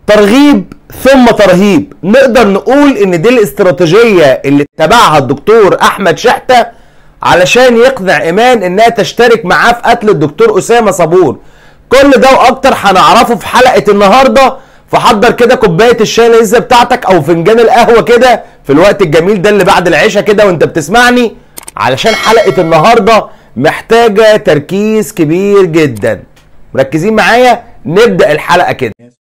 ترغيب ثم ترهيب نقدر نقول ان دي الاستراتيجية اللي اتبعها الدكتور احمد شحتة علشان يقنع ايمان انها تشترك معاه في قتل الدكتور اسامة صابور كل ده واكتر هنعرفه في حلقة النهاردة فحضر كده كوباية الشاي اللذيذة بتاعتك او فنجان القهوة كده في الوقت الجميل ده اللي بعد العشاء كده وانت بتسمعني علشان حلقة النهاردة محتاجة تركيز كبير جدا مركزين معايا نبدأ الحلقة كده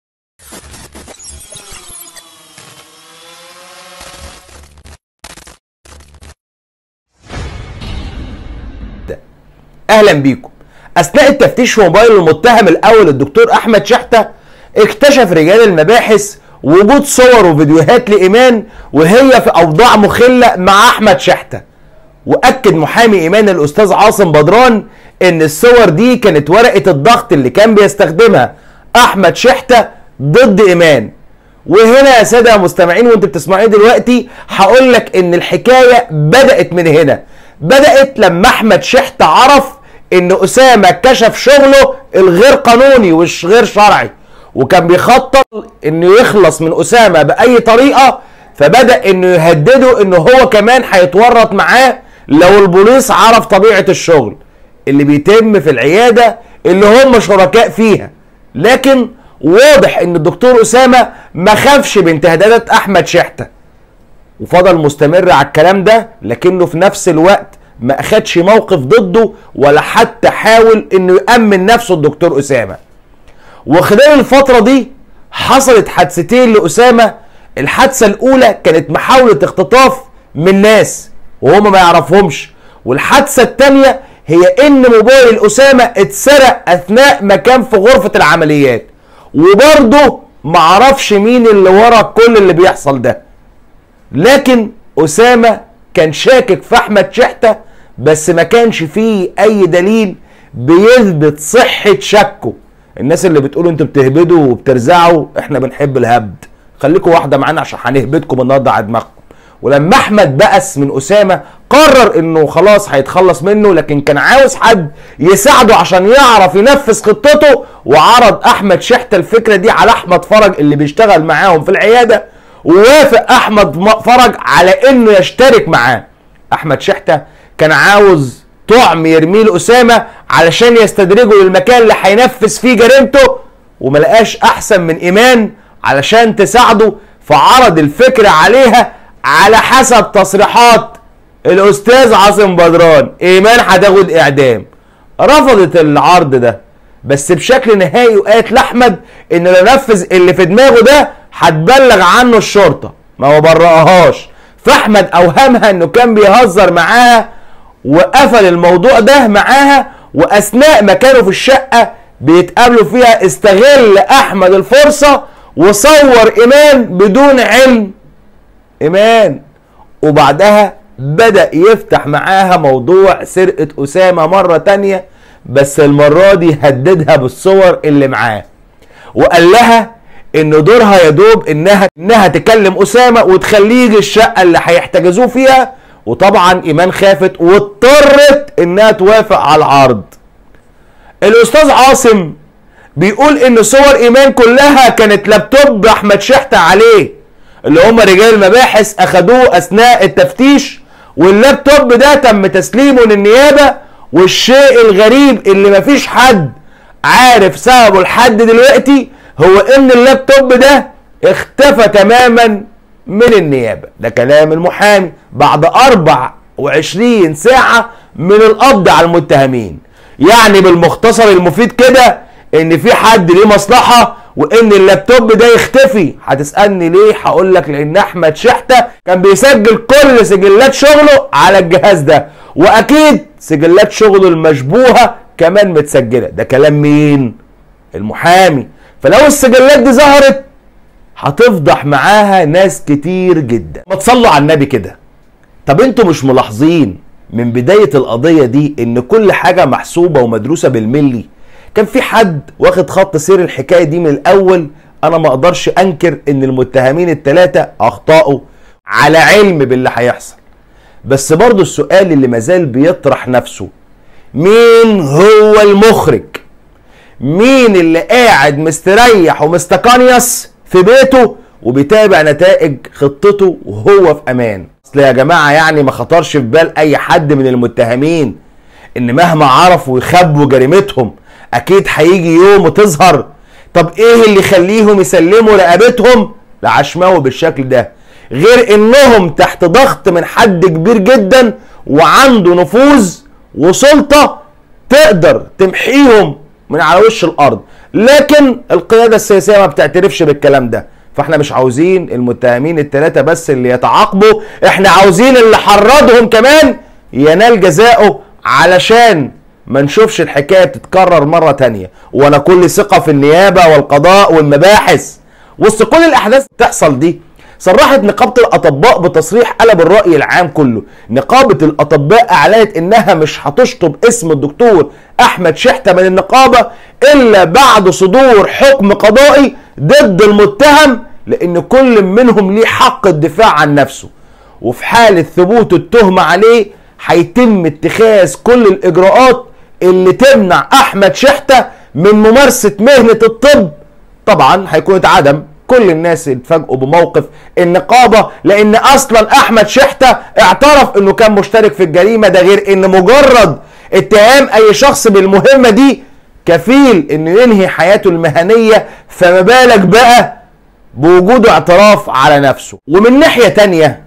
اهلا بيكم اثناء التفتيش في موبايل المتهم الاول الدكتور احمد شحته اكتشف رجال المباحث وجود صور وفيديوهات لايمان وهي في اوضاع مخله مع احمد شحته واكد محامي ايمان الاستاذ عاصم بدران ان الصور دي كانت ورقه الضغط اللي كان بيستخدمها احمد شحته ضد ايمان وهنا يا ساده مستمعين وانت بتسمعوني دلوقتي هقول لك ان الحكايه بدات من هنا بدات لما احمد شحته عرف ان اسامه كشف شغله الغير قانوني والغير شرعي وكان بيخطط انه يخلص من اسامه باي طريقه فبدا انه يهدده انه هو كمان هيتورط معاه لو البوليس عرف طبيعه الشغل اللي بيتم في العياده اللي هم شركاء فيها لكن واضح ان الدكتور اسامه ما خافش من تهديدات احمد شحته وفضل مستمر على الكلام ده لكنه في نفس الوقت ما اخدش موقف ضده ولا حتى حاول انه يامن نفسه الدكتور اسامه وخلال الفتره دي حصلت حادثتين لاسامه الحادثه الاولى كانت محاوله اختطاف من ناس وهم ما يعرفهمش والحادثه الثانيه هي ان موبايل اسامه اتسرق اثناء ما كان في غرفه العمليات وبرضه معرفش مين اللي ورا كل اللي بيحصل ده لكن اسامه كان شاكك في احمد شحته بس ما كانش فيه اي دليل بيثبت صحه شكه الناس اللي بتقولوا انتوا بتهبدوا وبترزعوا احنا بنحب الهبد خليكم واحده معانا عشان هنهبدكم النهارده على دماغكم ولما احمد بأس من اسامه قرر انه خلاص هيتخلص منه لكن كان عاوز حد يساعده عشان يعرف ينفذ خطته وعرض احمد شحته الفكره دي على احمد فرج اللي بيشتغل معاهم في العياده ووافق احمد فرج على انه يشترك معاه احمد شحته كان عاوز طعم يرميه لاسامه علشان يستدرجه للمكان اللي هينفذ فيه جريمته وما لقاش احسن من ايمان علشان تساعده فعرض الفكره عليها على حسب تصريحات الاستاذ عاصم بدران ايمان هتاخد اعدام رفضت العرض ده بس بشكل نهائي وقالت لاحمد ان لو نفذ اللي في دماغه ده هتبلغ عنه الشرطه ما هو برأهاش فاحمد اوهمها انه كان بيهزر معاها وقفل الموضوع ده معاها واثناء ما كانوا في الشقه بيتقابلوا فيها استغل احمد الفرصه وصور ايمان بدون علم ايمان وبعدها بدأ يفتح معاها موضوع سرقة أسامة مرة تانية بس المرة دي هددها بالصور اللي معاه وقال لها ان دورها يا دوب انها انها تكلم اسامه وتخليه يجي الشقه اللي هيحتجزوه فيها وطبعا ايمان خافت واضطرت انها توافق على العرض الاستاذ عاصم بيقول ان صور ايمان كلها كانت لابتوب احمد شحته عليه اللي هم رجال المباحث اخدوه اثناء التفتيش واللابتوب ده تم تسليمه للنيابه والشيء الغريب اللي مفيش حد عارف سببه لحد دلوقتي هو ان اللابتوب ده اختفى تماما من النيابه ده كلام المحامي بعد 24 ساعه من القبض على المتهمين يعني بالمختصر المفيد كده ان في حد ليه مصلحه وان اللابتوب ده يختفي هتسالني ليه هقول لك لان احمد شحته كان بيسجل كل سجلات شغله على الجهاز ده واكيد سجلات شغله المشبوهه كمان متسجله ده كلام مين المحامي فلو السجلات دي ظهرت هتفضح معاها ناس كتير جدا ما تصلوا على النبي كده طب انتوا مش ملاحظين من بدايه القضيه دي ان كل حاجه محسوبه ومدروسه بالملي كان في حد واخد خط سير الحكايه دي من الاول انا ما اقدرش انكر ان المتهمين الثلاثه اخطاوا على علم باللي هيحصل بس برضو السؤال اللي مازال بيطرح نفسه مين هو المخرج مين اللي قاعد مستريح ومستقنيس في بيته وبيتابع نتائج خطته وهو في امان اصل يا جماعه يعني ما خطرش في بال اي حد من المتهمين ان مهما عرفوا يخبوا جريمتهم اكيد هيجي يوم وتظهر طب ايه اللي يخليهم يسلموا رقبتهم لعشماوي بالشكل ده غير انهم تحت ضغط من حد كبير جدا وعنده نفوذ وسلطه تقدر تمحيهم من على وش الارض لكن القياده السياسيه ما بتعترفش بالكلام ده فاحنا مش عاوزين المتهمين الثلاثه بس اللي يتعاقبوا احنا عاوزين اللي حرضهم كمان ينال جزاؤه علشان ما نشوفش الحكايه بتتكرر مره تانية وانا كل ثقه في النيابه والقضاء والمباحث وسط كل الاحداث بتحصل دي صرحت نقابة الأطباء بتصريح قلب الرأي العام كله نقابة الأطباء أعلنت إنها مش هتشطب اسم الدكتور أحمد شحتة من النقابة إلا بعد صدور حكم قضائي ضد المتهم لأن كل منهم ليه حق الدفاع عن نفسه وفي حالة ثبوت التهمة عليه هيتم اتخاذ كل الإجراءات اللي تمنع أحمد شحتة من ممارسة مهنة الطب طبعا هيكون اتعدم كل الناس اتفاجئوا بموقف النقابه لان اصلا احمد شحته اعترف انه كان مشترك في الجريمه ده غير ان مجرد اتهام اي شخص بالمهمه دي كفيل انه ينهي حياته المهنيه فما بالك بقى بوجوده اعتراف على نفسه ومن ناحيه تانية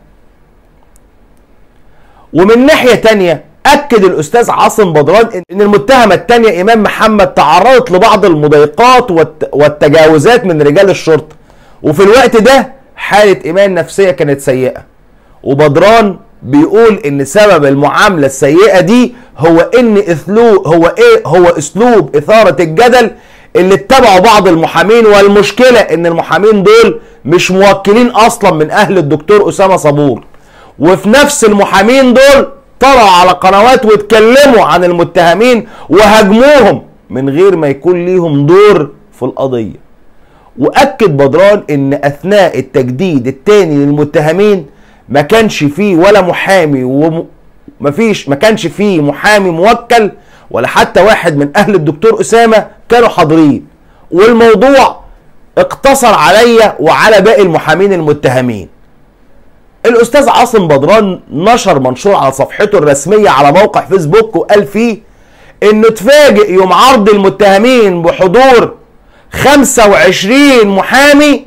ومن ناحيه تانية اكد الاستاذ عاصم بدران ان المتهمه الثانيه ايمان محمد تعرضت لبعض المضايقات والتجاوزات من رجال الشرطه وفي الوقت ده حاله ايمان نفسيه كانت سيئه وبدران بيقول ان سبب المعامله السيئه دي هو ان اسلوب هو ايه هو اسلوب اثاره الجدل اللي اتبعوا بعض المحامين والمشكله ان المحامين دول مش موكلين اصلا من اهل الدكتور اسامه صبور وفي نفس المحامين دول طلعوا على قنوات واتكلموا عن المتهمين وهاجموهم من غير ما يكون ليهم دور في القضيه واكد بدران ان اثناء التجديد الثاني للمتهمين ما كانش فيه ولا محامي ومفيش ما كانش فيه محامي موكل ولا حتى واحد من اهل الدكتور اسامه كانوا حاضرين والموضوع اقتصر عليا وعلى باقي المحامين المتهمين الاستاذ عاصم بدران نشر منشور على صفحته الرسميه على موقع فيسبوك وقال فيه انه اتفاجئ يوم عرض المتهمين بحضور 25 محامي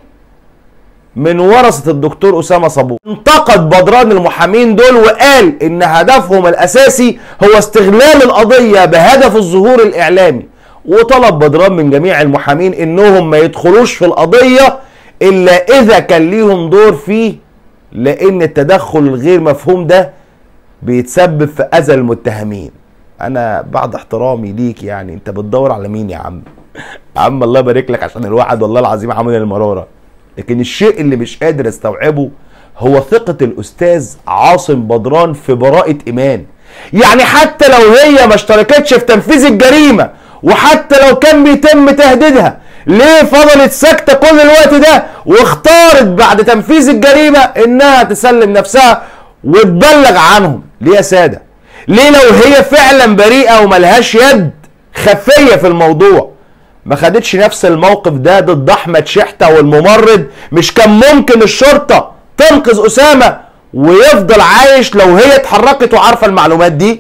من ورثة الدكتور أسامة صابون انتقد بدران المحامين دول وقال إن هدفهم الأساسي هو استغلال القضية بهدف الظهور الإعلامي وطلب بدران من جميع المحامين إنهم ما يدخلوش في القضية إلا إذا كان ليهم دور فيه لأن التدخل الغير مفهوم ده بيتسبب في أذى المتهمين أنا بعد احترامي ليك يعني أنت بتدور على مين يا عم عم الله يبارك لك عشان الواحد والله العظيم عامل المراره لكن الشيء اللي مش قادر استوعبه هو ثقة الأستاذ عاصم بدران في براءة إيمان يعني حتى لو هي ما اشتركتش في تنفيذ الجريمة وحتى لو كان بيتم تهديدها ليه فضلت ساكتة كل الوقت ده واختارت بعد تنفيذ الجريمة انها تسلم نفسها وتبلغ عنهم ليه يا سادة ليه لو هي فعلا بريئة وملهاش يد خفية في الموضوع ما خدتش نفس الموقف ده ضد احمد شحته والممرض مش كان ممكن الشرطه تنقذ اسامه ويفضل عايش لو هي اتحركت وعارفه المعلومات دي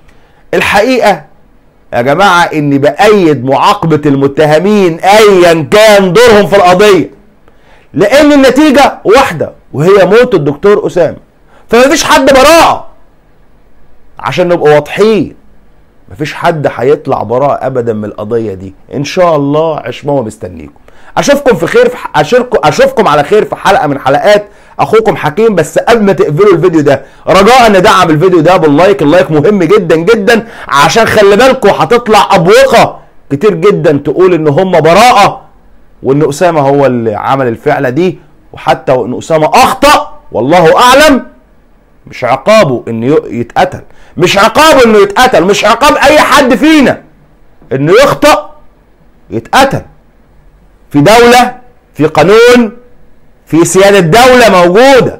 الحقيقه يا جماعه اني بايد معاقبه المتهمين ايا كان دورهم في القضيه لان النتيجه واحده وهي موت الدكتور اسامه فمفيش حد براءه عشان نبقى واضحين مفيش حد هيطلع براء ابدا من القضيه دي ان شاء الله عشماوه مستنيكم اشوفكم في خير في اشوفكم اشوفكم على خير في حلقه من حلقات اخوكم حكيم بس قبل ما تقفلوا الفيديو ده رجاء ندعم الفيديو ده باللايك اللايك مهم جدا جدا عشان خلي بالكم هتطلع ابوقه كتير جدا تقول ان هم براءه وان اسامه هو اللي عمل الفعله دي وحتى وان اسامه اخطا والله اعلم مش عقابه انه يتقتل مش عقابه انه يتقتل مش عقاب اي حد فينا انه يخطأ يتقتل في دولة في قانون في سيادة دولة موجودة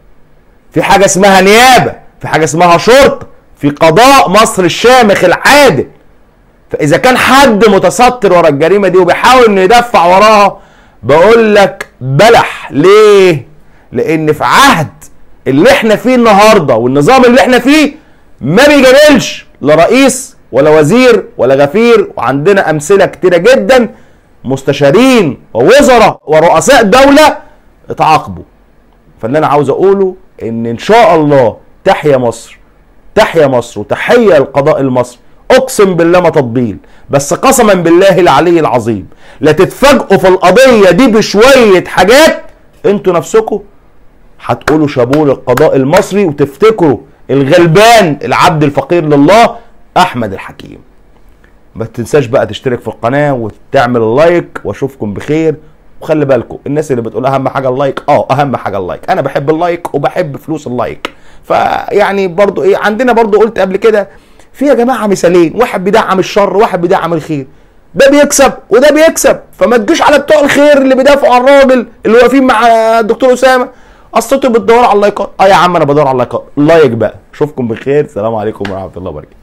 في حاجة اسمها نيابة في حاجة اسمها شرطة في قضاء مصر الشامخ العادل فإذا كان حد متستر ورا الجريمة دي وبيحاول إنه يدفع وراها بقول لك بلح ليه لان في عهد اللي احنا فيه النهارده والنظام اللي احنا فيه ما بيجاملش لا رئيس ولا وزير ولا غفير وعندنا امثله كتيره جدا مستشارين ووزراء ورؤساء دوله اتعاقبوا فاللي انا عاوز اقوله ان ان شاء الله تحيا مصر تحيا مصر وتحيه القضاء المصري اقسم بالله ما تطبيل بس قسما بالله العلي العظيم لا تتفاجئوا في القضيه دي بشويه حاجات انتوا نفسكم هتقولوا شابوه للقضاء المصري وتفتكروا الغلبان العبد الفقير لله احمد الحكيم ما تنساش بقى تشترك في القناه وتعمل اللايك واشوفكم بخير وخلي بالكم الناس اللي بتقول اهم حاجه اللايك اه اهم حاجه اللايك انا بحب اللايك وبحب فلوس اللايك فيعني برضو ايه عندنا برضو قلت قبل كده في يا جماعه مثالين واحد بيدعم الشر وواحد بيدعم الخير ده بيكسب وده بيكسب فما تجوش على بتوع الخير اللي بيدافعوا عن الراجل اللي واقفين مع الدكتور اسامه اصل انتوا بتدوروا على اللايكات اه يا عم انا بدور على اللايكات لايك بقى اشوفكم بخير سلام عليكم ورحمه الله وبركاته